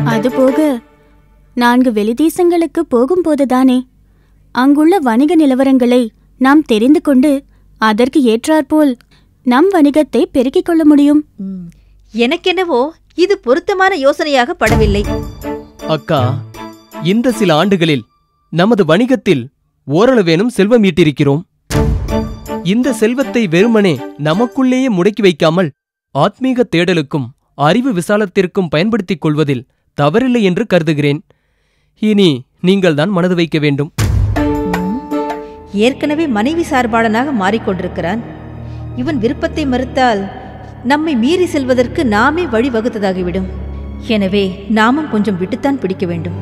அதுபோக நான்கு வெளிதேசங்களுக்கு போகும்போதுதானே அங்குள்ள வணிக நிலவரங்களை நாம் தெரிந்து கொண்டு அதற்கு ஏற்றாற்போல் நம் வணிகத்தை பெருக்கிக் கொள்ள முடியும் ம், எனக்கென்னவோ இது பொருத்தமான யோசனையாக படவில்லை அக்கா இந்த சில ஆண்டுகளில் நமது வணிகத்தில் ஓரளவேனும் செல்வம் ஈட்டிருக்கிறோம் இந்த செல்வத்தை வெறுமனே நமக்குள்ளேயே முடக்கி வைக்காமல் ஆத்மீக தேடலுக்கும் அறிவு விசாலத்திற்கும் பயன்படுத்திக் கொள்வதில் தவறில்லை என்று கருதுகிறேன் இனி நீங்கள்தான் மனது வைக்க வேண்டும் ம், ஏற்கனவே மனைவி சார்பாளனாக மாறிக்கொண்டிருக்கிறான் இவன் விருப்பத்தை மறுத்தால் நம்மை மீறி செல்வதற்கு நாமே வழி வகுத்ததாகிவிடும் எனவே நாமும் கொஞ்சம் விட்டுத்தான் பிடிக்க வேண்டும்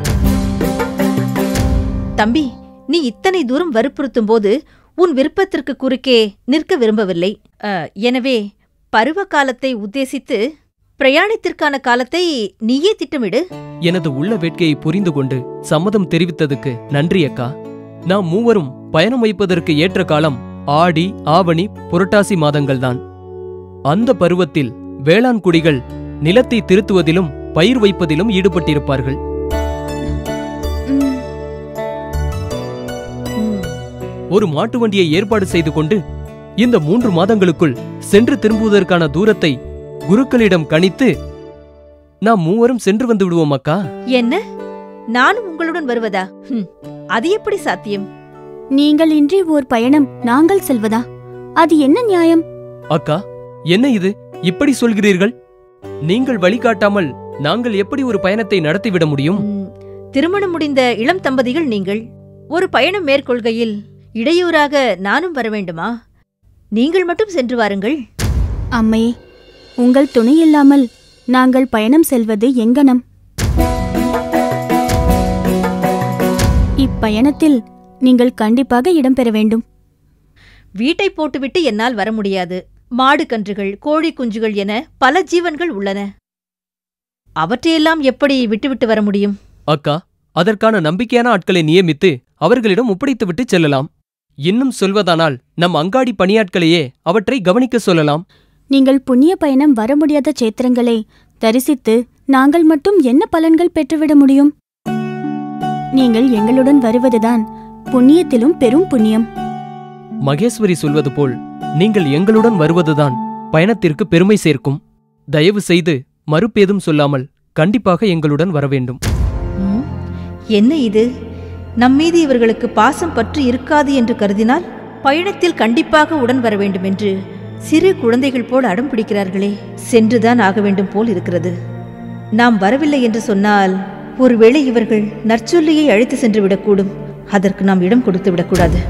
தம்பி நீ இத்தனை தூரம் வற்புறுத்தும் போது உன் விருப்பத்திற்கு குறுக்கே நிற்க விரும்பவில்லை அ, எனவே பருவ காலத்தை உத்தேசித்து பிரயாணத்திற்கான காலத்தை நீயே திட்டமிடு எனது உள்ள வேட்கையை புரிந்து கொண்டு சம்மதம் தெரிவித்ததுக்கு நன்றி அக்கா நாம் மூவரும் பயணம் வைப்பதற்கு ஏற்ற காலம் ஆடி ஆவணி புரட்டாசி மாதங்கள்தான் அந்த பருவத்தில் வேளாண் குடிகள் நிலத்தை திருத்துவதிலும் பயிர் வைப்பதிலும் ஈடுபட்டிருப்பார்கள் ம், ம், ஒரு மாட்டு வண்டியை ஏற்பாடு செய்து கொண்டு இந்த மூன்று மாதங்களுக்குள் சென்று திரும்புவதற்கான தூரத்தை குருக்களிடம் கணித்து நாம் மூவரும் சென்று வந்து விடுவோம் அக்கா என்ன நானும் உங்களுடன் வருவதா ஹம், அது எப்படி சாத்தியம் நீங்கள் இன்றி ஓர் பயணம் நாங்கள் செல்வதா அது என்ன நியாயம் அக்கா என்ன இது இப்படி சொல்கிறீர்கள் நீங்கள் வழிகாட்டாமல் நாங்கள் எப்படி ஒரு பயணத்தை நடத்திவிட முடியும் ம், திருமணம் முடிந்த இளம் தம்பதிகள் நீங்கள் ஒரு பயணம் மேற்கொள்கையில் இடையூறாக நானும் வர வேண்டுமா நீங்கள் மட்டும் சென்று வாருங்கள் அம்மையே உங்கள் துணை இல்லாமல் நாங்கள் பயணம் செல்வது எங்கனம் இப்பயணத்தில் நீங்கள் கண்டிப்பாக இடம்பெற வேண்டும் வீட்டை போட்டுவிட்டு என்னால் வர முடியாது மாடு கன்றுகள் கோழி குஞ்சுகள் என பல ஜீவன்கள் உள்ளன அவற்றையெல்லாம் எப்படி விட்டுவிட்டு வர முடியும் அக்கா அதற்கான நம்பிக்கையான ஆட்களை நியமித்து அவர்களிடம் ஒப்படைத்துவிட்டு செல்லலாம் இன்னும் சொல்வதானால் நம் அங்காடி பணியாட்களையே அவற்றை கவனிக்க சொல்லலாம் நீங்கள் புண்ணிய பயணம் வர முடியாத சேத்திரங்களை தரிசித்து நாங்கள் மட்டும் என்ன பலன்கள் பெற்றுவிட முடியும் நீங்கள் எங்களுடன் வருவதுதான் புண்ணியத்திலும் பெரும் புண்ணியம் மகேஸ்வரி சொல்வது போல் நீங்கள் எங்களுடன் வருவதுதான் பயணத்திற்கு பெருமை சேர்க்கும் தயவு செய்து மறுப்பேதும் சொல்லாமல் கண்டிப்பாக எங்களுடன் வர வேண்டும் ம், என்ன இது நம்மீது இவர்களுக்கு பாசம் பற்று இருக்காது என்று கருதினால் பயணத்தில் கண்டிப்பாக உடன் வர வேண்டும் என்று சிறு குழந்தைகள் போல் அடம் பிடிக்கிறார்களே சென்றுதான் ஆக வேண்டும் போல் இருக்கிறது நாம் வரவில்லை என்று சொன்னால் ஒருவேளை இவர்கள் நற்சொல்லியை அழைத்து சென்று விடக்கூடும் அதற்கு நாம் இடம் கொடுத்து விடக்கூடாது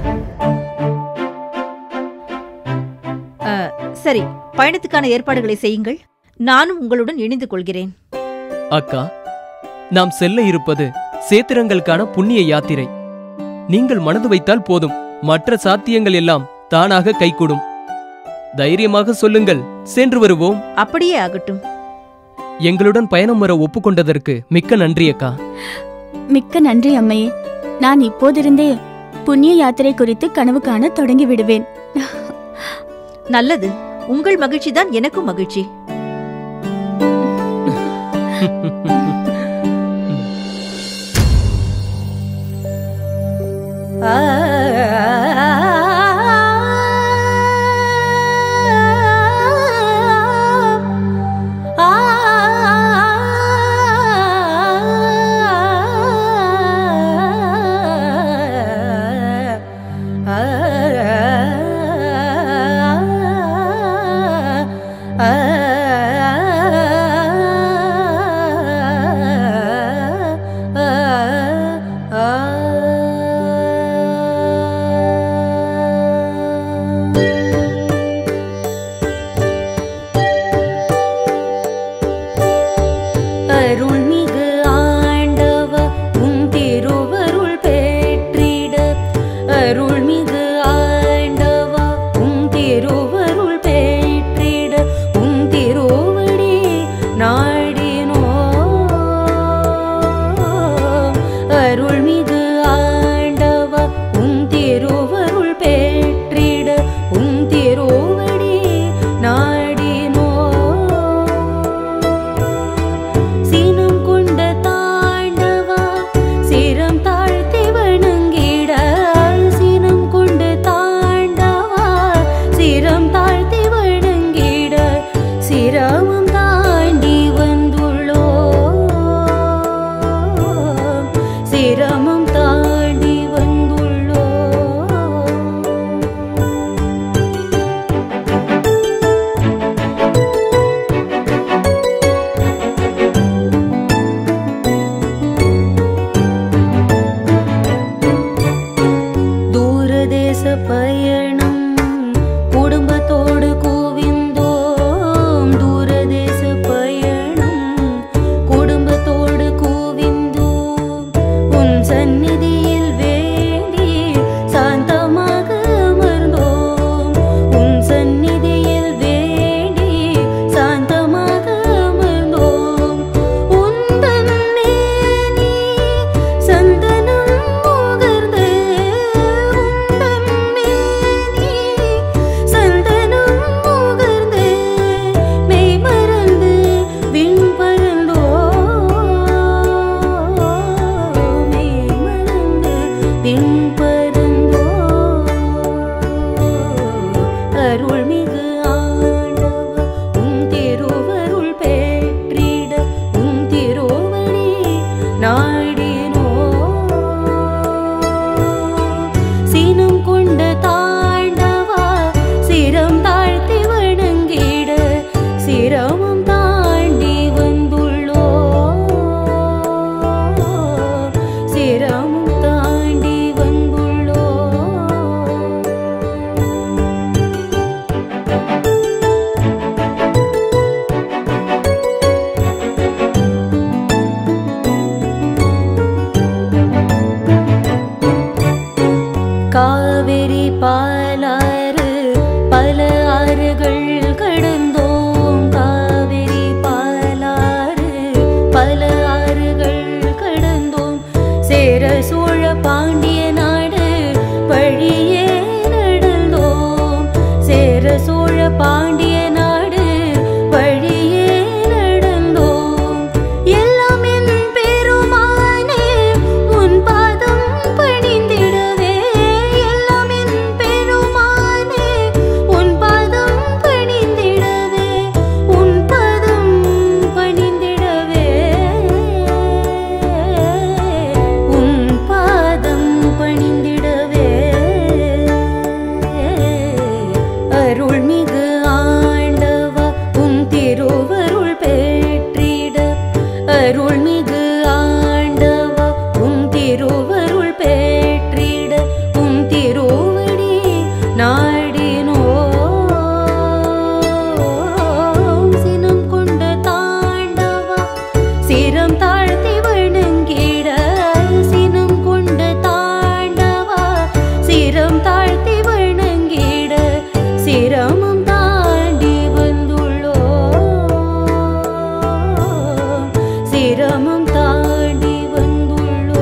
ஆ, சரி பயணத்துக்கான ஏற்பாடுகளை செய்யுங்கள் நானும் உங்களுடன் இணைந்து கொள்கிறேன் அக்கா நாம் செல்ல இருப்பது சேத்திரங்களுக்கான புண்ணிய யாத்திரை நீங்கள் மனது வைத்தால் போதும் மற்ற சாத்தியங்கள் எல்லாம் தானாக கைகூடும் தைரியமாக சொல்லுங்கள் சென்று வருவோம் அப்படியே ஆகட்டும் எங்களுடன் பயணம் வர ஒப்புக்கொண்டதற்கு மிக்க நன்றி அக்கா மிக்க நன்றி அம்மையே நான் இப்போதிருந்தே புண்ணிய யாத்திரை குறித்து கனவு காண தொடங்கி விடுவேன் நல்லது உங்கள் மகிழ்ச்சிதான் எனக்கும் மகிழ்ச்சி நாடினோ சினம் கொண்ட தாண்டவா சிரம் தாழ்த்தி வணங்கிட சிரமம் தாண்டி வந்துள்ளோ சிரமம் தாண்டி வந்துள்ளோ காவிரி பாலாறு பல ஆறுகள் கடந்தோம் காவிரி பாலாறு பல ஆறுகள் கடந்தோம் சேர சோழ பாண்டிய நாடு வழியே நடந்தோம் சேர சோழ பாண்டிய நாடு வழியே நடந்தோம் எல்லாம் என் பெருமானே உன் பாதம் பணிந்திடவே எல்லாம் என் பெருமானே உன் பாதம் பணிந்திடவே உன் பாதம் பணிந்திடவே உன் பாதம் பணிந்திடவே அருள்மிகு ஆண்டவா உம் திருவருள் பெற்றிட அருள்மிகு ஆண்டவா உம் திருவருள் பெற்றிட உம் திருவடி நாடினோ சினம் கொண்ட தாண்டவா சிரம் தாழ்த்தி வணங்கிட சினம் கொண்ட தாண்டவா சிரம் தாழ்த்தி வணங்கிட சிரமம் தாண்டி வந்துள்ளோ சிரமம் தாண்டி வந்துள்ளோ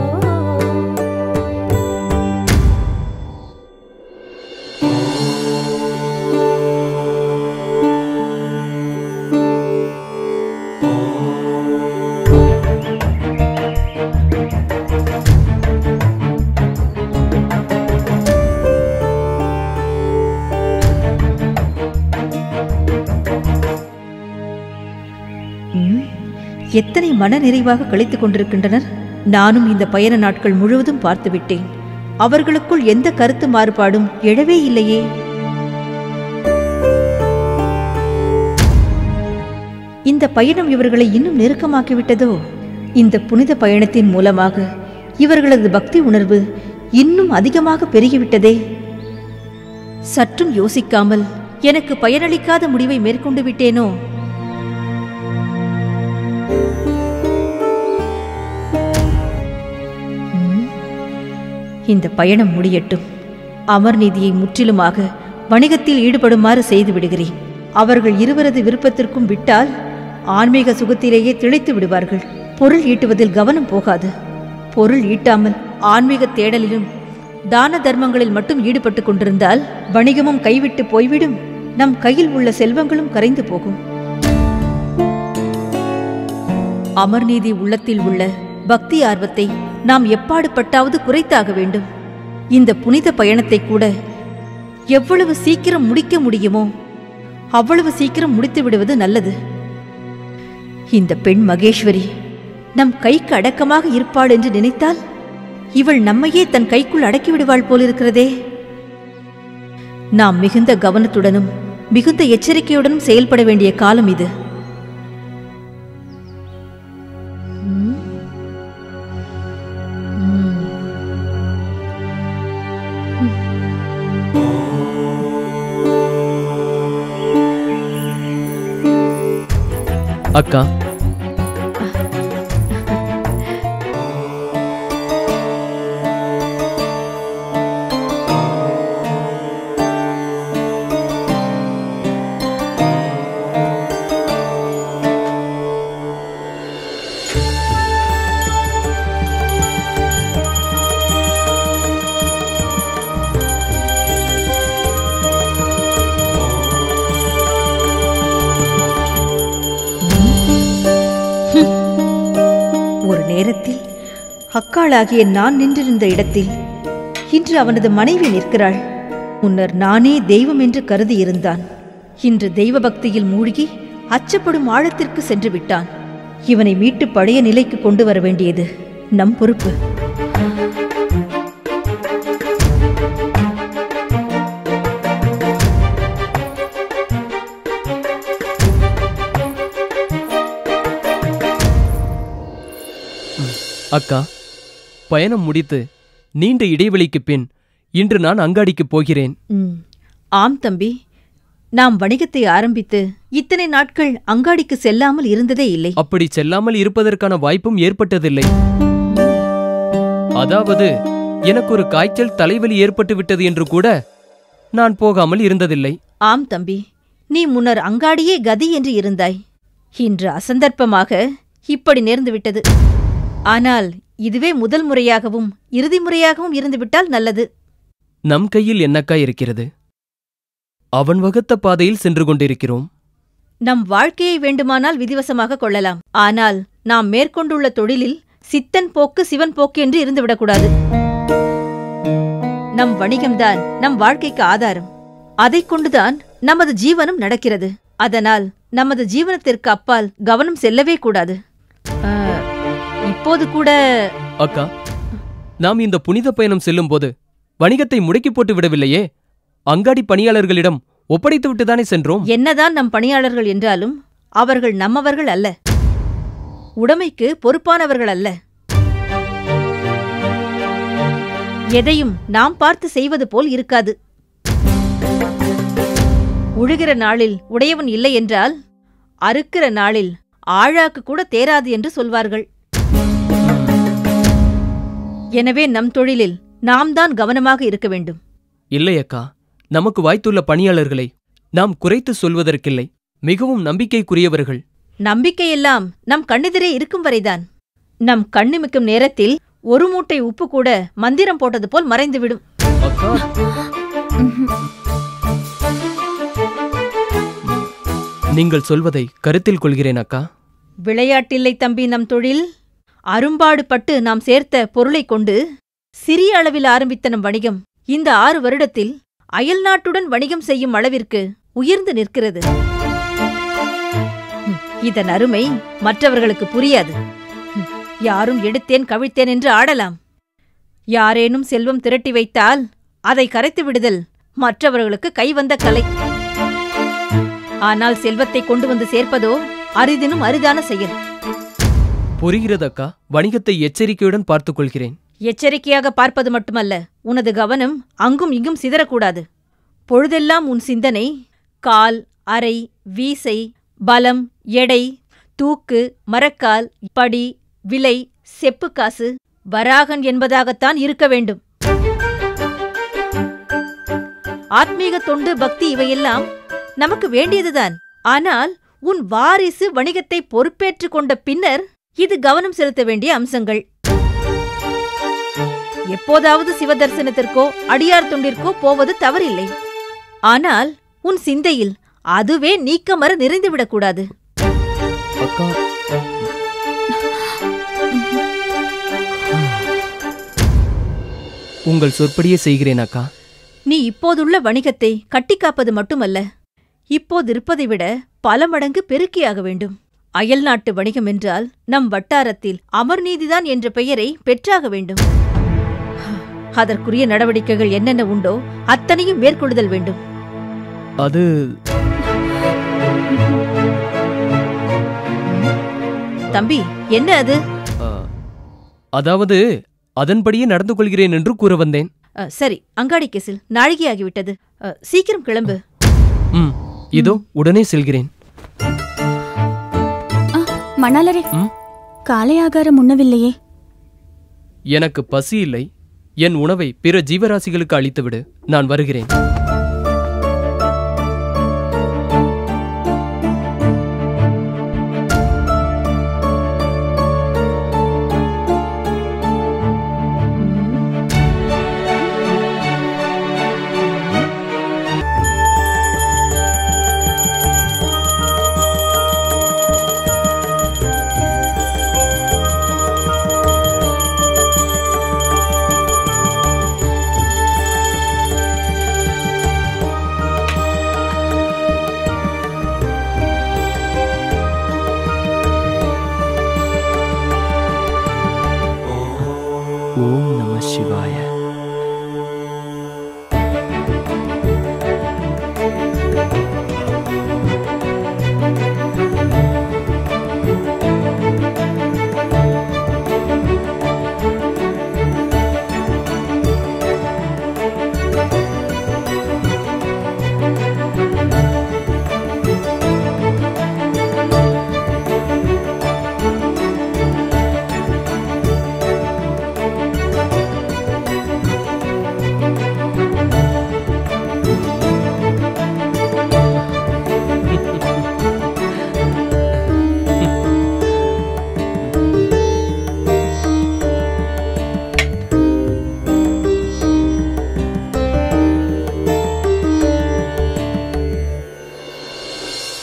ம், எத்தனை மன நிறைவாக கழித்துக் கொண்டிருக்கின்றனர் நானும் இந்த பயண நாட்கள் முழுவதும் பார்த்து விட்டேன் அவர்களுக்குள் எந்த கருத்து மாறுபாடும் எழவே இல்லையே இந்த பயணம் இவர்களை இன்னும் நெருக்கமாக்கிவிட்டதோ இந்த புனித பயணத்தின் மூலமாக இவர்களது பக்தி உணர்வு இன்னும் அதிகமாக பெருகிவிட்டதே சற்றும் யோசிக்காமல் எனக்கு பயனளிக்காத முடிவை மேற்கொண்டு விட்டேனோ ம், இந்த பயணம் முடியட்டும் அமர்நீதியை முற்றிலுமாக வணிகத்தில் ஈடுபடுமாறு செய்து விடுகிறேன் அவர்கள் இருவரது விருப்பத்திற்கும் விட்டால் ஆன்மீக சுகத்திலேயே திளைத்து விடுவார்கள் பொருள் ஈட்டுவதில் கவனம் போகாது பொருள் ஈட்டாமல் ஆன்மீக தேடலிலும் தான தர்மங்களில் மட்டும் ஈடுபட்டு கொண்டிருந்தால் வணிகமும் கைவிட்டு போய்விடும் நம் கையில் உள்ள செல்வங்களும் கரைந்து போகும் அமர்நீதி உள்ளத்தில் உள்ள பக்தி ஆர்வத்தை நாம் எப்பாடுபட்டாவது குறைத்தாக வேண்டும் இந்த புனித பயணத்தை கூட எவ்வளவு சீக்கிரம் முடிக்க முடியுமோ அவ்வளவு சீக்கிரம் முடித்து விடுவது நல்லது இந்த பெண் மகேஸ்வரி நம் கைக்கு அடக்கமாக இருப்பாள் என்று நினைத்தால் இவள் நம்மையே தன் கைக்குள் அடக்கி விடுவாள் போலிருக்கிறதே நாம் மிகுந்த கவனத்துடனும் மிகுந்த எச்சரிக்கையுடனும் செயல்பட வேண்டிய காலம் இது ம். ம். அக்கா ஒரு நேரத்தில் அக்காளாகிய நான் நின்றிருந்த இடத்தில் இன்று அவனது மனைவி நிற்கிறாள் முன்னர் நானே தெய்வம் என்று கருதி இருந்தான் இன்று தெய்வ பக்தியில் மூழ்கி அச்சப்படும் ஆழத்திற்கு சென்று விட்டான் இவனை மீட்டு பழைய நிலைக்கு கொண்டு வர வேண்டியது நம் பொறுப்பு அக்கா பயணம் முடித்து நீண்ட இடைவெளிக்குப் பின் இன்று நான் அங்காடிக்குப் போகிறேன் ம். ஆம் தம்பி நாம் வணிகத்தை ஆரம்பித்து இத்தனை நாட்கள் அங்காடிக்கு செல்லாமல் இருந்ததே இல்லை அப்படி செல்லாமல் இருப்பதற்கான வாய்ப்பும் ஏற்பட்டதில்லை அதாவது எனக்கு ஒரு காய்ச்சல் தலைவலி ஏற்பட்டு விட்டது என்று கூட நான் போகாமல் இருந்ததில்லை ஆம் தம்பி நீ முன்னர் அங்காடியே கதி என்று இருந்தாய் இன்று அசந்தர்ப்பமாக இப்படி நேர்ந்து விட்டது ஆனால் இதுவே முதல் முறையாகவும் இறுதி முறையாகவும் இருந்துவிட்டால் நல்லது நம் கையில் என்னக்கா இருக்கிறது அவன் வகுத்த பாதையில் சென்று கொண்டிருக்கிறோம் நம் வாழ்க்கையை வேண்டுமானால் விதிவசமாக கொள்ளலாம் ஆனால் நாம் மேற்கொண்டுள்ள தொழிலில் சித்தன் போக்கு சிவன் போக்கு என்று இருந்துவிடக்கூடாது நம் வணிகம்தான் நம் வாழ்க்கைக்கு ஆதாரம் அதைக் கொண்டுதான் நமது ஜீவனம் நடக்கிறது அதனால் நமது ஜீவனத்திற்கு அப்பால் கவனம் செல்லவே கூடாது ஆ, இப்போது கூட அக்கா நாம் இந்த புனித பயணம் செல்லும்போது வணிகத்தை முடக்கி போட்டு விடவில்லையே அங்காடி பணியாளர்களிடம் ஒப்படைத்து விட்டுதானே சென்றோம் என்னதான் நம் பணியாளர்கள் என்றாலும் அவர்கள் நம்மவர்கள் அல்ல உடைமைக்கு பொறுப்பானவர்கள் அல்ல எதையும் நாம் பார்த்து செய்வது போல் இருக்காது உழுகிற நாளில் உடையவன் இல்லை என்றால் அறுக்கிற நாளில் ஆழாக்கு கூட தேராது என்று சொல்வார்கள் எனவே நம் தொழிலில் நாம் தான் கவனமாக இருக்க வேண்டும் இல்லை அக்கா நமக்கு வாய்த்துள்ள பணியாளர்களை நாம் குறைத்து சொல்வதற்கில்லை மிகவும் நம்பிக்கைக்குரியவர்கள் நம்பிக்கையெல்லாம் நம் கண்ணெதிரே இருக்கும் வரைதான் நம் கண்ணிமிக்கும் நேரத்தில் ஒரு மூட்டை உப்பு கூட மந்திரம் போட்டது போல் மறைந்துவிடும் அக்கா நீங்கள் சொல்வதை கருத்தில் கொள்கிறேன் அக்கா விளையாட்டில்லை தம்பி நம் தொழில் அரும்பாடுபட்டு நாம் சேர்த்த பொருளைக் கொண்டு சிறிய அளவில் ஆரம்பித்த நம் வணிகம் இந்த ஆறு வருடத்தில் அயல் நாட்டுடன் வணிகம் செய்யும் அளவிற்கு உயர்ந்து நிற்கிறது ஹம், இதன் அருமை மற்றவர்களுக்கு புரியாது ஹம், யாரும் எடுத்தேன் கவிழ்த்தேன் என்று ஆடலாம் யாரேனும் செல்வம் திரட்டி வைத்தால் அதை கரைத்து விடுதல் மற்றவர்களுக்கு கைவந்த கலை ஆனால் செல்வத்தை கொண்டு வந்து சேர்ப்பதோ அரிதினும் அரிதான செயல் புரிகிறது அக்கா வணிகத்தை எச்சரிக்கையுடன் பார்த்துக் கொள்கிறேன் எச்சரிக்கையாக பார்ப்பது மட்டுமல்ல உனது கவனம் அங்கும் இங்கும் சிதறக்கூடாது பொழுதெல்லாம் உன் சிந்தனை கால் அரை வீசை பலம் எடை தூக்கு மரக்கால் படி விலை செப்புக்காசு வராகன் என்பதாகத்தான் இருக்க வேண்டும் ஆத்மீக தொண்டு பக்தி இவையெல்லாம் நமக்கு வேண்டியதுதான் ஆனால் உன் வாரிசு வணிகத்தை பொறுப்பேற்றுக் கொண்ட பின்னர் இது கவனம் செலுத்த வேண்டிய அம்சங்கள் எப்போதாவது சிவதர்சனத்திற்கோ அடியார் தொண்டிற்கோ போவது தவறில்லை ஆனால் உன் சிந்தையில் அதுவே நீக்கமர நிறைந்துவிடக்கூடாது அக்கா உங்கள் சொற்படியே செய்கிறேன் அக்கா நீ இப்போதுள்ள வணிகத்தை கட்டிக்காப்பது மட்டுமல்ல இப்போதிருப்பதை விட பல மடங்கு பெருக்கியாக வேண்டும் அயல் நாட்டு வணிகம் என்றால் நம் வட்டாரத்தில் அமர்நீதிதான் என்ற பெயரை பெற்றாக வேண்டும் அதற்குரிய நடவடிக்கைகள் என்னென்ன உண்டோ அத்தனையும் மேற்கொள்ளுதல் வேண்டும் அது தம்பி என்ன அது ஆ, அதாவது அதன்படியே நடந்து கொள்கிறேன் என்று கூற வந்தேன் அ, சரி அங்காடி கேசில் நாழிகையாகிவிட்டது அ, சீக்கிரம் கிளம்பு ம் இதோ உடனே செல்கிறேன் ஆ, மணாலரே ம்? காலை ஆகாரம் உண்ணவில்லையே எனக்கு பசி இல்லை என் உணவை பிற ஜீவராசிகளுக்கு அளித்துவிடு நான் வருகிறேன்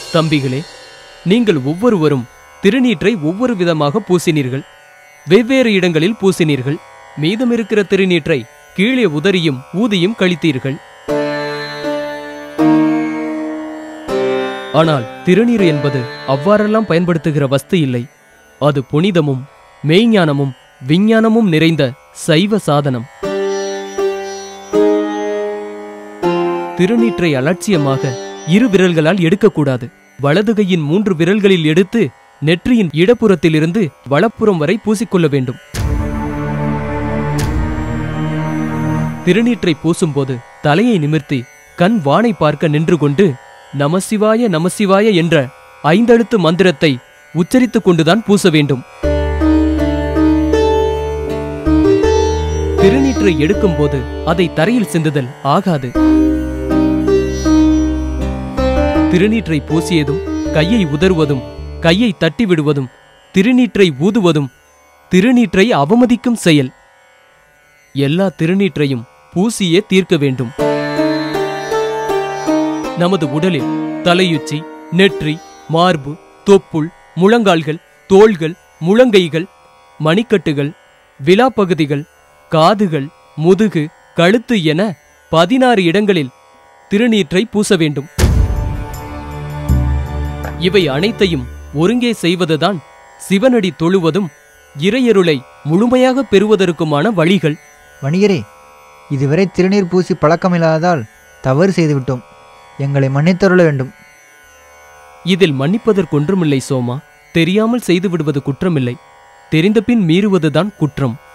தம்பிகளே நீங்கள் ஒவ்வொருவரும் திருநீற்றை ஒவ்வொரு விதமாக பூசினீர்கள் வெவ்வேறு இடங்களில் பூசினீர்கள் மீதமிருக்கிற திருநீற்றை கீழே உதறியும் ஊதியும் கழித்தீர்கள் ஆனால் திருநீர் என்பது அவ்வாறெல்லாம் பயன்படுத்துகிற வஸ்து இல்லை அது புனிதமும் மெய்ஞானமும் விஞ்ஞானமும் நிறைந்த சைவ சாதனம் திருநீற்றை அலட்சியமாக இரு விரல்களால் எடுக்கக்கூடாது வலது கையின் மூன்று விரல்களில் எடுத்து நெற்றியின் இடப்புறத்திலிருந்து வலப்புறம் வரை பூசிக்கொள்ள வேண்டும் திருநீற்றை பூசும்போது தலையை நிமிர்த்தி கண் வானை பார்க்க நின்று கொண்டு நமசிவாய நமசிவாய என்ற ஐந்தெழுத்து மந்திரத்தை உச்சரித்துக் கொண்டுதான் பூச வேண்டும் திருநீற்றை எடுக்கும்போது அதை தரையில் சிந்துதல் ஆகாது திருநீற்றை பூசியதும் கையை உதறுவதும் கையை தட்டி விடுவதும் திருநீற்றை ஊதுவதும் திருநீற்றை அவமதிக்கும் செயல் எல்லா திருநீற்றையும் பூசியே தீர்க்க வேண்டும் நமது உடலில் தலையுச்சி நெற்றி மார்பு தொப்புள் முழங்கால்கள் தோள்கள் முழங்கைகள் மணிக்கட்டுகள் விலாப்பகுதிகள் காதுகள் முதுகு கழுத்து என பதினாறு இடங்களில் திருநீற்றை பூச வேண்டும் இவை அனைத்தையும் ஒருங்கே செய்வதுதான் சிவனடி தொழுவதும் இறையருளை முழுமையாக பெறுவதற்குமான வழிகள் வணிகரே இதுவரை திருநீர் பூசி பழக்கமில்லாததால் தவறு செய்துவிட்டோம் எங்களை மன்னித்தருள வேண்டும் இதில் மன்னிப்பதற்கொன்றுமில்லை சோமா தெரியாமல் செய்து விடுவது குற்றமில்லை தெரிந்தபின் மீறுவதுதான் குற்றம்